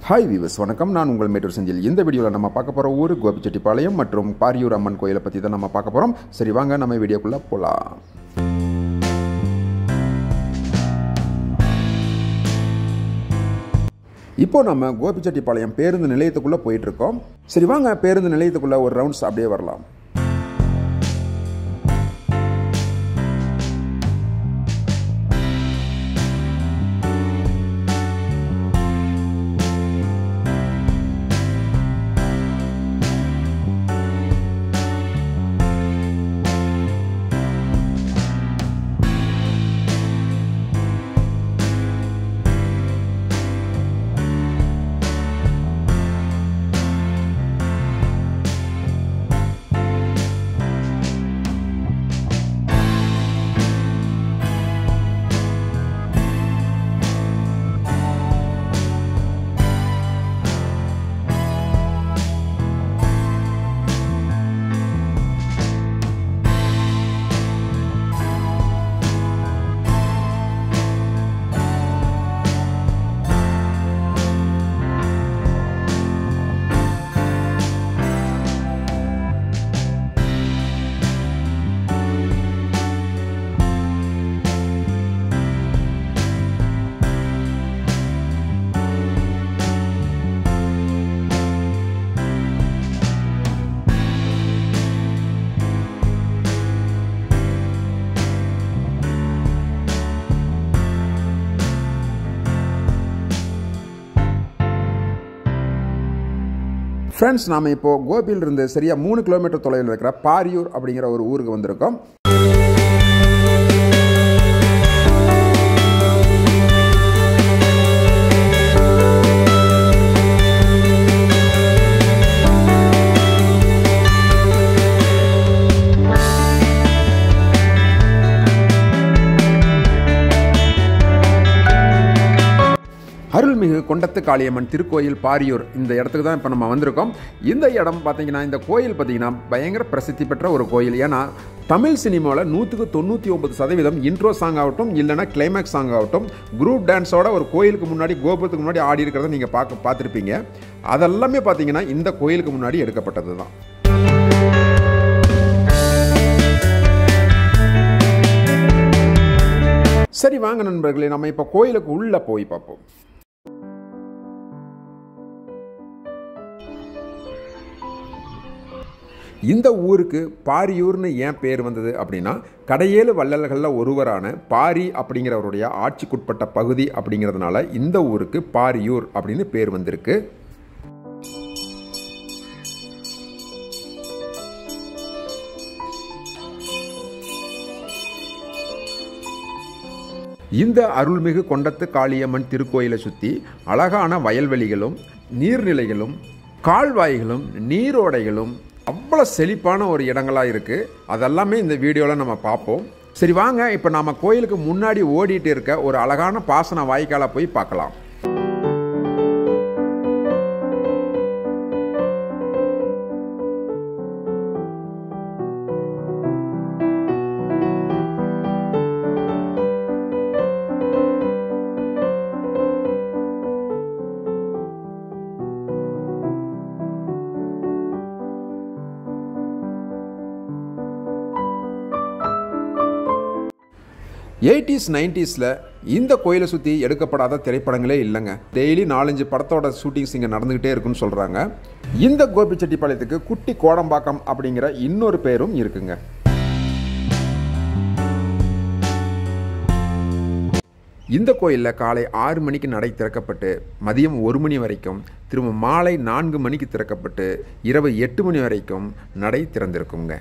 hi viewers வணக்கம் நான் உங்கள் மேட்டூர் செஞ்சில் இந்த வீடியோவில் நம்ம பார்க்க போகிற ஊர் கோபிச்செட்டிப்பாளையம் மற்றும் பாரியூர் அம்மன் கோயிலை பற்றி தான் நம்ம பார்க்க போகிறோம் சரி வாங்க நம்ம வீடியோக்குள்ளே போகலாம் இப்போ நம்ம கோபிச்செட்டிப்பாளையம் பேருந்து நிலையத்துக்குள்ளே போயிட்டு இருக்கோம் சரி வாங்க பேருந்து நிலையத்துக்குள்ளே ஒரு ரவுண்ட்ஸ் அப்படியே வரலாம் ஃப்ரெண்ட்ஸ் நாம் இப்போது கோபியிலிருந்து சரியாக மூணு கிலோமீட்டர் தொலைவில் இருக்கிற பாரியூர் அப்படிங்கிற ஒரு ஊருக்கு வந்திருக்கோம் அருள்மிகு கொண்டத்து காளியம்மன் திருக்கோயில் பாரியூர் இந்த இடத்துக்கு தான் இப்போ நம்ம வந்திருக்கோம் இந்த இடம் பார்த்தீங்கன்னா இந்த கோயில் பார்த்தீங்கன்னா பயங்கர பிரசித்தி பெற்ற ஒரு கோயில் ஏன்னா தமிழ் சினிமாவில் நூற்றுக்கு தொண்ணூற்றி ஒன்பது சதவீதம் இன்ட்ரோ சாங் ஆகட்டும் இல்லைனா கிளைமேக்ஸ் சாங் ஆகட்டும் குரூப் டான்ஸோட ஒரு கோயிலுக்கு முன்னாடி கோபுரத்துக்கு முன்னாடி ஆடி இருக்கிறத நீங்கள் பார்க்க பார்த்துருப்பீங்க அதெல்லாமே பார்த்தீங்கன்னா இந்த கோயிலுக்கு முன்னாடி எடுக்கப்பட்டது தான் சரி வாங்க நண்பர்களே நம்ம இப்போ கோயிலுக்கு உள்ளே போய் பார்ப்போம் இந்த ஊருக்கு பாரியூர்னு ஏன் பேர் வந்தது அப்படின்னா கடையேழு வள்ளல்களில் ஒருவரான பாரி அப்படிங்கிறவருடைய ஆட்சிக்குட்பட்ட பகுதி அப்படிங்கிறதுனால இந்த ஊருக்கு பாரியூர் அப்படின்னு பேர் வந்திருக்கு இந்த அருள்மிகு கொண்டத்து காளியம்மன் திருக்கோயிலை சுற்றி அழகான வயல்வெளிகளும் நீர்நிலைகளும் கால்வாய்களும் நீரோடைகளும் அவ்வளோ செழிப்பான ஒரு இடங்களாக இருக்குது அதெல்லாமே இந்த வீடியோவில் நம்ம பார்ப்போம் சரி வாங்க இப்போ நம்ம கோயிலுக்கு முன்னாடி ஓடிட்டு இருக்க ஒரு அழகான பாசன வாய்க்காலை போய் பார்க்கலாம் எயிட்டிஸ் நைன்டிஸில் இந்த கோயிலை சுற்றி எடுக்கப்படாத திரைப்படங்களே இல்லைங்க டெய்லி நாலஞ்சு படத்தோட ஷூட்டிங்ஸ் இங்கே நடந்துக்கிட்டே இருக்குன்னு சொல்கிறாங்க இந்த கோபிச்செட்டிப்பாளையத்துக்கு குட்டி கோடம்பாக்கம் அப்படிங்கிற இன்னொரு பேரும் இருக்குங்க இந்த கோயிலில் காலை ஆறு மணிக்கு நடை திறக்கப்பட்டு மதியம் ஒரு மணி வரைக்கும் திரும்ப மாலை நான்கு மணிக்கு திறக்கப்பட்டு இரவு எட்டு மணி வரைக்கும் நடை திறந்திருக்குங்க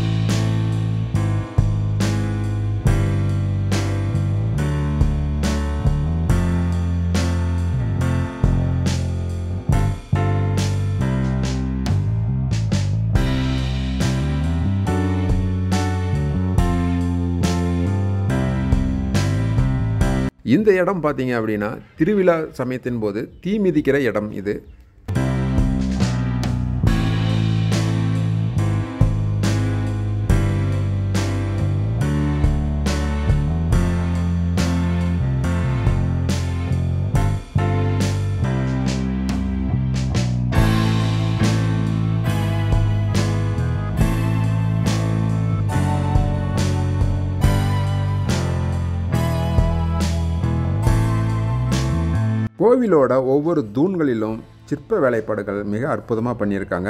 இந்த இடம் பார்த்தீங்க அப்படின்னா திருவிழா சமயத்தின் போது தீ மிதிக்கிற இடம் இது கோவிலோட ஒவ்வொரு தூண்களிலும் சிற்ப வேலைப்பாடுகள் மிக அற்புதமாக பண்ணியிருக்காங்க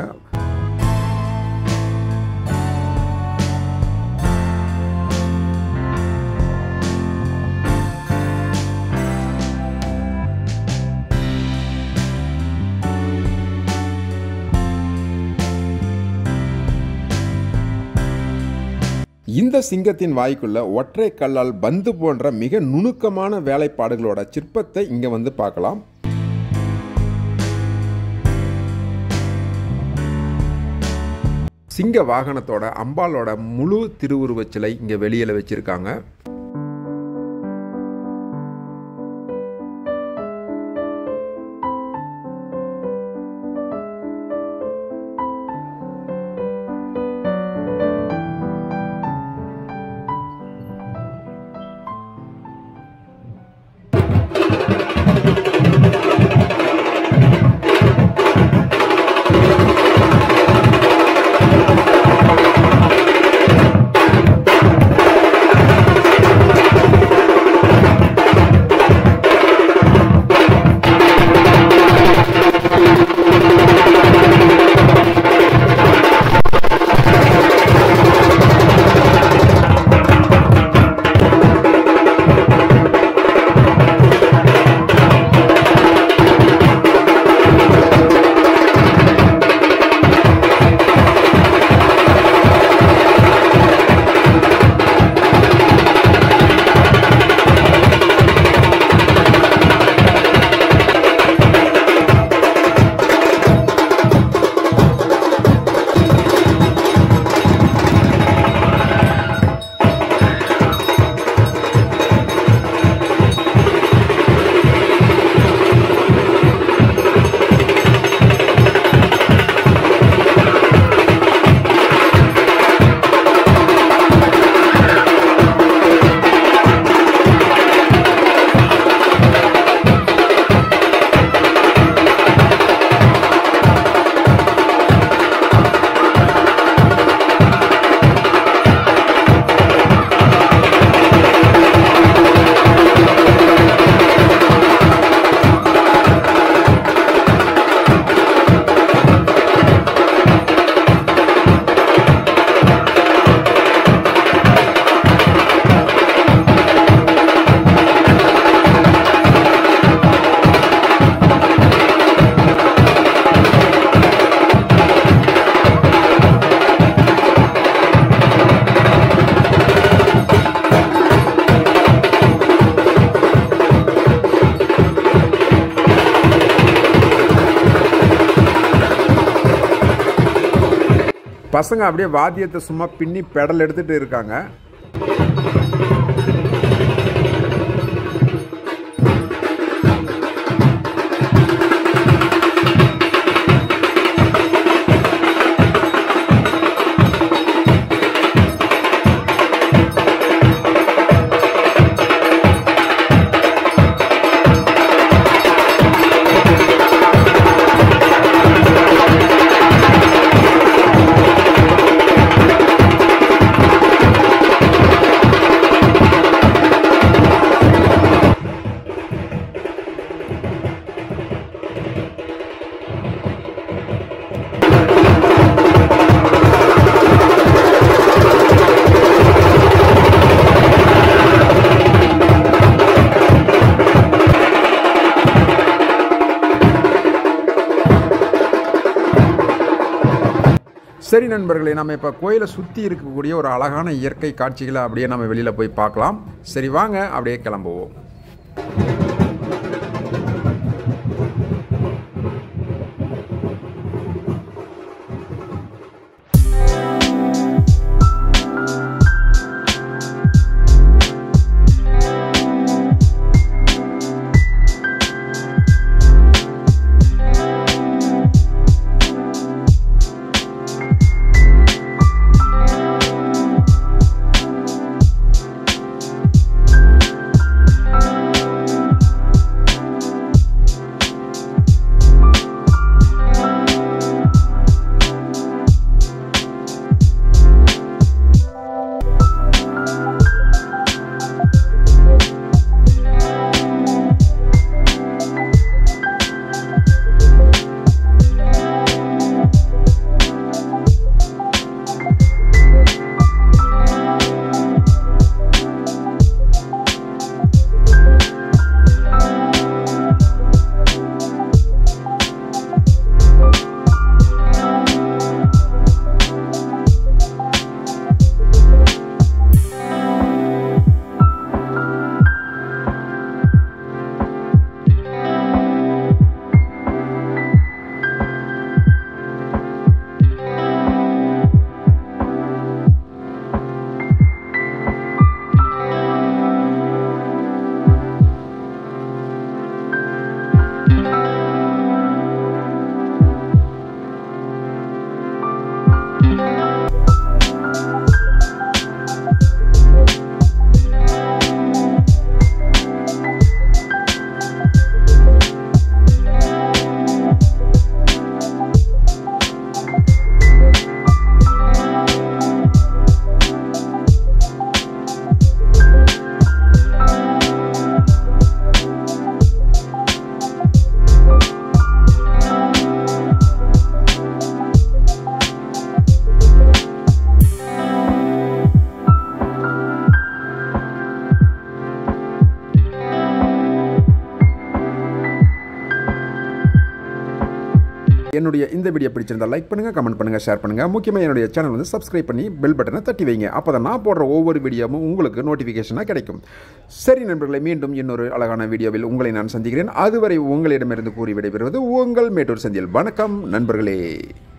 இந்த சிங்கத்தின் வாய்க்குள்ள ஒற்றை கல்லால் பந்து போன்ற மிக நுணுக்கமான வேலைப்பாடுகளோட சிற்பத்தை இங்க வந்து பார்க்கலாம் சிங்க வாகனத்தோட அம்பாலோட முழு திருவுருவச் சிலை இங்க வெளியில வச்சிருக்காங்க பசங்க அப்படியே வாத்தியத்தை சும்மா பின்னி பெடல் எடுத்துட்டு இருக்காங்க சரி நண்பர்களே நம்ம இப்போ கோயிலை சுற்றி இருக்கக்கூடிய ஒரு அழகான இயற்கை காட்சிகளை அப்படியே நம்ம வெளியில் போய் பார்க்கலாம் சரி வாங்க அப்படியே கிளம்புவோம் என்னுடைய இந்த வீடியோ பிடிச்சிருந்தா லைக் பண்ணுங்கள் கமெண்ட் பண்ணுங்கள் ஷேர் பண்ணுங்கள் முக்கியமாக என்னுடைய சேனல் வந்து சப்ஸ்கிரைப் பண்ணி பெல் பட்டனை தட்டி வைங்க அப்போ தான் நான் போடுற ஒவ்வொரு வீடியோவும் உங்களுக்கு நோட்டிஃபிகேஷனாக கிடைக்கும் சரி நண்பர்களே மீண்டும் இன்னொரு அழகான வீடியோவில் உங்களை நான் சந்திக்கிறேன் அதுவரை உங்களிடமிருந்து கூறி விடைபெறுவது உங்கள் மேட்டூர் சந்தியல் வணக்கம் நண்பர்களே